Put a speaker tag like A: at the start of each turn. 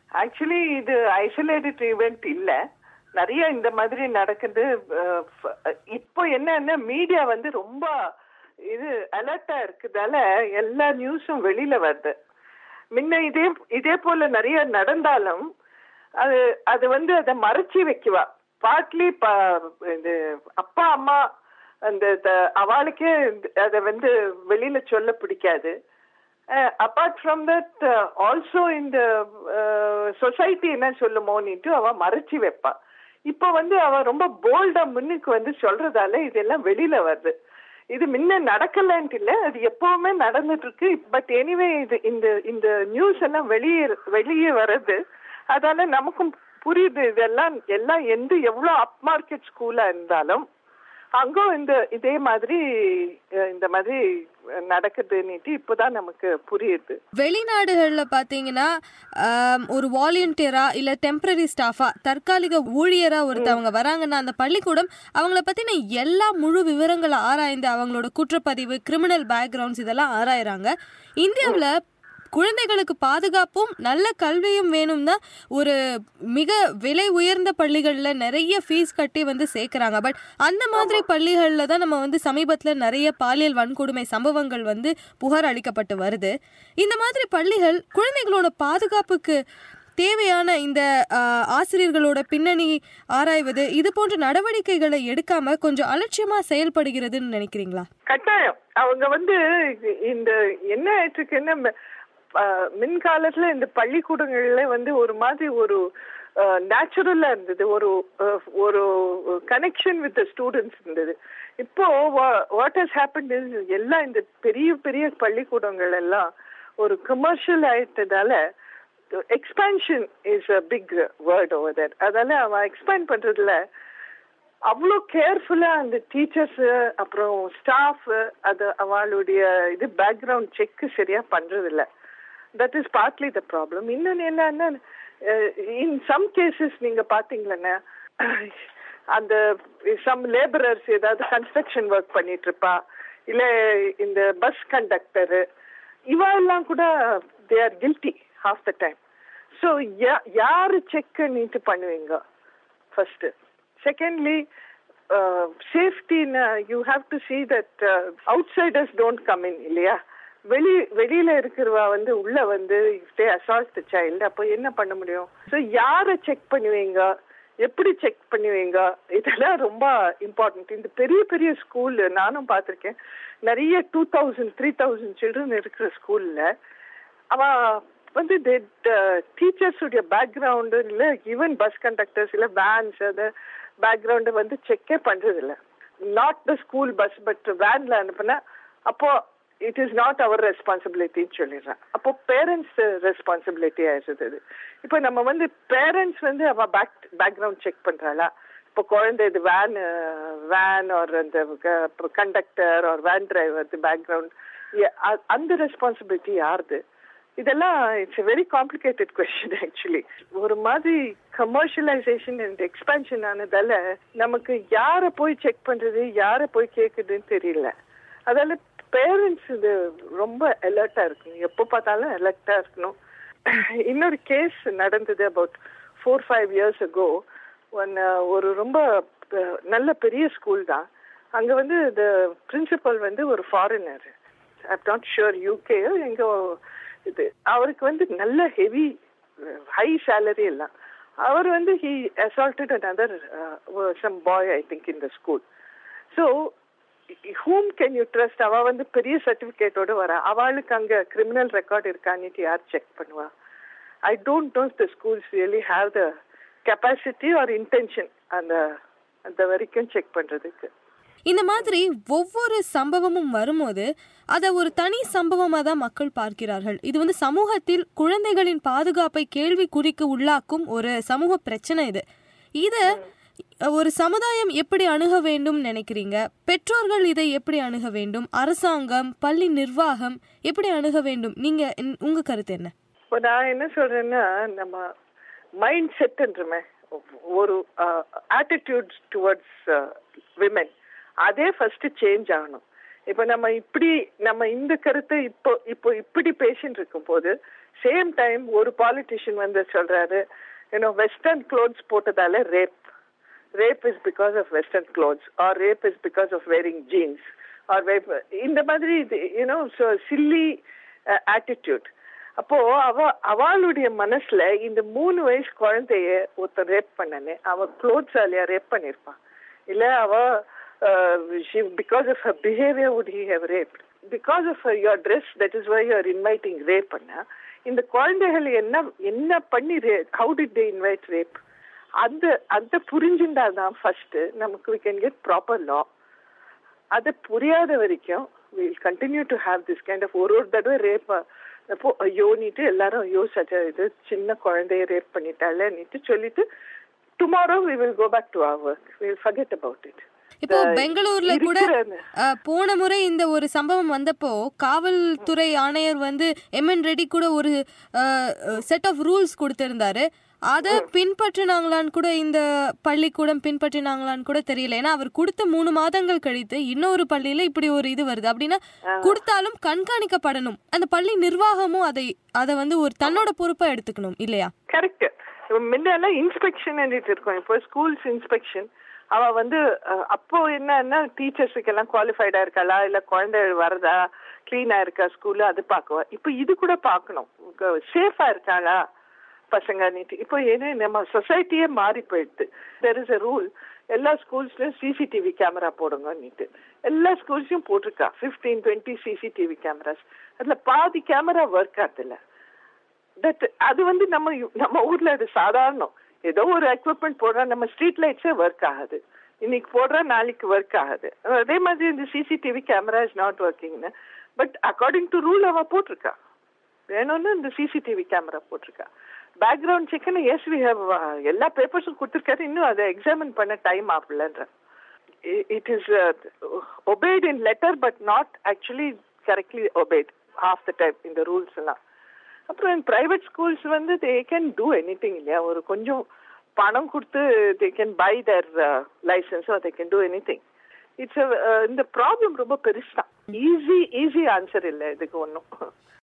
A: actually இது isolated event இல்ல நிறைய இந்த மாதிரி நடக்குது அஹ், ஃப- இப்போ என்னன்னா மீடியா வந்து ரொம்ப இது அலர்ட்டா இருக்குதால எல்லா நியூஸும் வெளியில வருது முன்ன இதே இதே போல நிறைய நடந்தாலும் அது அது வந்து அதை மறைச்சி வைக்குவா பார்ட்லி இது அப்பா அம்மா அந்த த- அவளுக்கே அதை வந்து வெளியில சொல்ல பிடிக்காது அப்பார்ட் ஃப்ரம் தட் ஆல்சோ இந்த சொசைட்டி என்ன சொல்லுமோன்னுட்டு அவ மறைச்சி வைப்பா இப்போ வந்து அவ ரொம்ப போல்டா முன்னுக்கு வந்து சொல்றதால இதெல்லாம் வெளியில வருது இது முன்ன நடக்கலன்ட்டு இல்ல அது எப்பவுமே நடந்துட்டு இருக்கு பட் எனிவே இது இந்த இந்த நியூஸ் எல்லாம் வெளியே வெளியே வர்றது அதால நமக்கும் புரியுது இதெல்லாம் எல்லாம் எந்த எவ்வளவு அப் மார்க்கெட் ஸ்கூலா இருந்தாலும் அங்கும் இந்த இதே மாதிரி அஹ், இந்த மாதிரி நடக்குதுன்னுட்டு இப்போதான் நமக்கு புரியுது
B: வெளிநாடுகள்ல பாத்தீங்கன்னா ஆம், ஒரு வாலண்டியரா இல்ல டெம்பரரி ஸ்டாஃபா தற்காலிக ஊழியரா ஒருத்தவங்க வராங்கன்னா அந்த பள்ளிக்கூடம் அவங்கள பத்தின எல்லா முழு விவரங்களை ஆராய்ந்து அவங்களோட குற்றப்பதிவு கிரிமினல் பேக்ரவுண்ட்ஸ் இதெல்லாம் ஆராயறாங்க இந்தியாவுல குழந்தைகளுக்கு பாதுகாப்பும் நல்ல கல்வியும் வேணும் தான் ஒரு மிக விலை உயர்ந்த பள்ளிகள்ல நிறைய ஃபீஸ் கட்டி வந்து சேர்க்கறாங்க பட் அந்த மாதிரி பள்ளிகள்ல தான் நம்ம வந்து சமீபத்துல நிறைய பாலியல் வன்கொடுமை சம்பவங்கள் வந்து புகார் அளிக்கப்பட்டு வருது இந்த மாதிரி பள்ளிகள் குழந்தைகளோட பாதுகாப்புக்கு தேவையான இந்த ஆ, ஆசிரியர்களோட பின்னணி ஆராய்வது இது போன்ற நடவடிக்கைகளை எடுக்காம கொஞ்சம் அலட்சியமா செயல்படுகிறதுன்னு நினைக்கிறீங்களா
A: கட்டாயம் அவங்க வந்து இது- இந்த என்ன ஆயிட்டு இருக்குன்னா அஹ், மின்காலத்துல இந்த பள்ளிக்கூடங்கள்ல வந்து ஒரு மாதிரி ஒரு நேச்சுரலா இருந்தது ஒரு அஹ், ஒரு கனெக்ஷன் வித் ஸ்டூடெண்ட்ஸ் இருந்தது இப்போ வாட் ஹஸ் ஹேப்பன் எல்லாம் இந்த பெரிய பெரிய பள்ளிக்கூடங்கள் எல்லாம் ஒரு கமர்ஷியல் ஆயிட்டதால expansion is a big word over that அதால அவன் எக்ஸ்பேண்ட் பண்றதுல அவ்வளோ கேர்ஃபுல்லா அந்த டீச்சர்ஸ் அப்புறம் ஸ்டாஃப் அது அவளுடைய இது பேக்ரவுண்ட் செக் சரியா பண்றது இல்ல that is partly the problem இன்னொன்னு என்னன்னா இன் சம் கேசஸ் நீங்க பாத்தீங்களன்னா அந்த சம் லேபரர்ஸ் ஏதாவது கன்ஸ்ட்ரக்ஷன் ஒர்க் பண்ணிட்டு இருப்பா இல்ல இந்த பஸ் கண்டக்டர் இவ எல்லாம் கூட they are guilty half the time so யாரு செக் நீட்டு பண்ணுவீங்க ஃபர்ஸ்ட் செகண்ட்லி சேஃப்டின்னு you have to see that outsiders don't come in இல்லையா வெளி வெளியில இருக்கிறவா வந்து உள்ள வந்து தே அசால்ட் த சைல்டு அப்போ என்ன பண்ண முடியும் ஸோ யாரை செக் பண்ணுவீங்க எப்படி செக் பண்ணுவீங்க இதெல்லாம் ரொம்ப இம்பார்ட்டன்ட் இந்த பெரிய பெரிய ஸ்கூல் நானும் பார்த்திருக்கேன் நிறைய two thousand three thousand children இருக்கிற ஸ்கூல்ல அவ வந்து டீச்சர்ஸ் உடைய பேக்ரவுண்டு இல்ல ஈவன் பஸ் கண்டக்டர்ஸ் இல்ல வேன்ஸ் அது பேக்ரவுண்டு வந்து செக்கே பண்றது இல்ல not the school bus but வேன்ல அனுப்புனா அப்போ இட் இஸ் நாட் அவர் ரெஸ்பான்சிபிலிட்டின்னு சொல்லிடுறேன் அப்போ பேரண்ட்ஸ் ரெஸ்பான்சிபிலிட்டி ஆயிடுது அது இப்போ நம்ம வந்து பேரண்ட்ஸ் வந்து அவ பேக் பேக்ரவுண்ட் செக் பண்றாளா இப்போ குழந்தை இது வேன் வேன் ஒரு அந்த கண்டக்டர் ஒரு வேன் டிரைவர் பேக்ரவுண்ட் அந்த ரெஸ்பான்சிபிலிட்டி யாருது இதெல்லாம் it's very complicated question actually ஒரு மாதிரி கமர்ஷியலைசேஷன் அண்ட் எக்ஸ்பான்ஷன் ஆனதால நமக்கு யாரை போய் செக் பண்றது யாரை போய் கேட்குதுன்னு தெரியல அதால பேரண்ட்ஸ் இது ரொம்ப அலர்ட்டா இருக்கணும் எப்போ பார்த்தாலும் அலர்ட்டா இருக்கணும் இன்னொரு கேஸ் நடந்தது about four five years ago one ஒரு ரொம்ப அஹ், நல்ல பெரிய ஸ்கூல் தான் அங்க வந்து இந்த பிரின்சிபல் வந்து ஒரு foreigner I'm not sure UK எங்க இது அவருக்கு வந்து நல்ல ஹெவி ஹை சேலரி எல்லாம் அவர் வந்து he assaulted another uh, some boy I think in the school so whom can you trust அவ வந்து பெரிய சர்டிபிகேட்டோட வர அவளுக்கு அங்க கிரிமினல் ரெக்கார்ட் இருக்கான்னுட்டு யார் செக் பண்ணுவா I don't know the schools really have the capacity or intention அந்த அந்த வரைக்கும் செக் பண்றதுக்கு
B: இந்த மாதிரி ஒவ்வொரு சம்பவமும் வரும்போது அதை ஒரு தனி சம்பவமாக தான் மக்கள் பார்க்கிறார்கள் இது வந்து சமூகத்தில் குழந்தைகளின் பாதுகாப்பை கேள்விக்குறிக்கு உள்ளாக்கும் ஒரு சமூக பிரச்சனை இது இதை ஒரு சமுதாயம் எப்படி அணுக வேண்டும் நினைக்கிறீங்க பெற்றோர்கள் இதை எப்படி அணுக வேண்டும் அரசாங்கம் பள்ளி நிர்வாகம் எப்படி அணுக வேண்டும் நீங்க உங்க- உங்க கருத்து என்ன
A: இப்போ நான் என்ன சொல்றேன்னா நம்ம மைண்ட் செட்ன்றமே ஒரு ஆட்டிடியூட் டுவர்ட்ஸ் விமென் அதே ஃபர்ஸ்ட் சேஞ்ச் ஆகணும் இப்போ நம்ம இப்படி நம்ம இந்த கருத்தை இப்போ இப்போ இப்படி பேசிட்டு இருக்கும் போது சேம் டைம் ஒரு பாலிட்டிஷியன் வந்து சொல்றாரு யூனோ வெஸ்டர்ன் க்ளோத்ஸ் போட்டதால rape rape is because of western clothes or rape is because of wearing jeans or rape இந்த மாதிரி யூனோ சில்லி ஆட்டிடியூட் அப்போ அவ அவளுடைய மனசுல இந்த மூணு வயசு குழந்தைய ஒருத்தன் ரேப் பண்ணனே அவ க்ளோத்ஸாலியா ரேப் பண்ணிருப்பான் இல்ல அவ because of her behaviour would he have rape because of your dress that is why you're inviting rape பண்ண இந்த குழந்தைகள் என்ன என்ன பண்ணி how did they invite rape அந்த அந்த புரிஞ்சுட்டா தான் ஃபர்ஸ்ட் நமக்கு we can get proper law அது புரியாத வரைக்கும் will continue to have this kind of ஒரு ஒரு தடவை ரேப் அப்போ ஐயோனிட்டு எல்லாரும் ஐயோ சச்ச இது சின்ன குழந்தைய ரேப் பண்ணிட்டாளேன்னுட்டு சொல்லிட்டு tomorrow we will go back to our work will forget about it
B: இப்போ பெங்களூர்ல கூட அஹ், போன முறை இந்த ஒரு சம்பவம் வந்தப்போ காவல்துறை ஆணையர் வந்து எம்என் ரெட்டி கூட ஒரு செட் ஆஃப் ரூல்ஸ் கொடுத்திருந்தாரு அதை பின்பற்றினாங்களான்னு கூட இந்த பள்ளிக்கூடம் பின்பற்றினாங்களான்னு கூட தெரியல ஏன்னா அவர் கொடுத்த மூணு மாதங்கள் கழித்து இன்னொரு பள்ளியில இப்படி ஒரு இது வருது அப்படின்னா கொடுத்தாலும் கண்காணிக்கப்படணும் அந்த பள்ளி நிர்வாகமும் அதை அதை வந்து ஒரு தன்னோட பொறுப்பா எடுத்துக்கணும் இல்லையா
A: கரெக்ட் முன்னெல்லாம் இன்ஸ்பெக்ஷன் இருக்கும் இப்போ ஸ்கூல்ஸ் இன்ஸ்பெக்ஷன் அவ வந்து அஹ், அப்போ என்னன்னா டீச்சர்ஸுக்கு எல்லாம் குவாலிஃபைடா இருக்காளா இல்ல குழந்தை வரதா கிளீனா இருக்கா ஸ்கூல்ல அது பார்க்குவா இப்போ இது கூட பார்க்கணும் சேஃபா இருக்காளா பசங்க நீட்டு இப்போ ஏன்னா நம்ம சொசைட்டியே மாறி போயிடுது தெர் இஸ் a ரூல் எல்லா ஸ்கூல்ஸ்லயும் சிசிடிவி கேமரா போடுங்க நீட்டு எல்லா ஸ்கூல்ஸையும் போட்டிருக்கா ஃபிஃப்டீன் டுவெண்ட்டி சிசிடிவி கேமராஸ் அதுல பாதி கேமரா ஒர்க் ஆகுதுல்ல தட் அது வந்து நம்ம யு- நம்ம ஊர்ல அது சாதாரணம் ஏதோ ஒரு எக்யூப்மெண்ட் போடுறா நம்ம ஸ்ட்ரீட் லைட்ஸே ஒர்க் ஆகாது இன்னைக்கு போடுறா நாளைக்கு ஒர்க் ஆகாது அதே மாதிரி இந்த சிசிடிவி கேமரா இஸ் நாட் ஒர்க்கிங்னு பட் அக்கார்டிங் டு ரூல் அவ போட்டிருக்கா வேணும்னு இந்த சிசிடிவி கேமரா போட்டிருக்கா பேக்ரவுண்ட் செக்னு எஸ் வி ஹவ் எல்லா பேப்பர்ஸும் கொடுத்துருக்காரு இன்னும் அதை எக்ஸாமின் பண்ண டைம் ஆகலன்ற it is obeyed in letter but not actually correctly obeyed half the time இந்த ரூல்ஸ் எல்லாம் அப்புறம் பிரைவேட் ஸ்கூல்ஸ் வந்து தே கேன் டூ எனி திங் இல்லையா ஒரு கொஞ்சம் பணம் கொடுத்து they can buy their licence they can do எனி திங் இட்ஸ் இந்த ப்ராப்ளம் ரொம்ப பெருசு தான் ஈஸி ஈஸி ஆன்சர் இல்லை இதுக்கு ஒன்றும்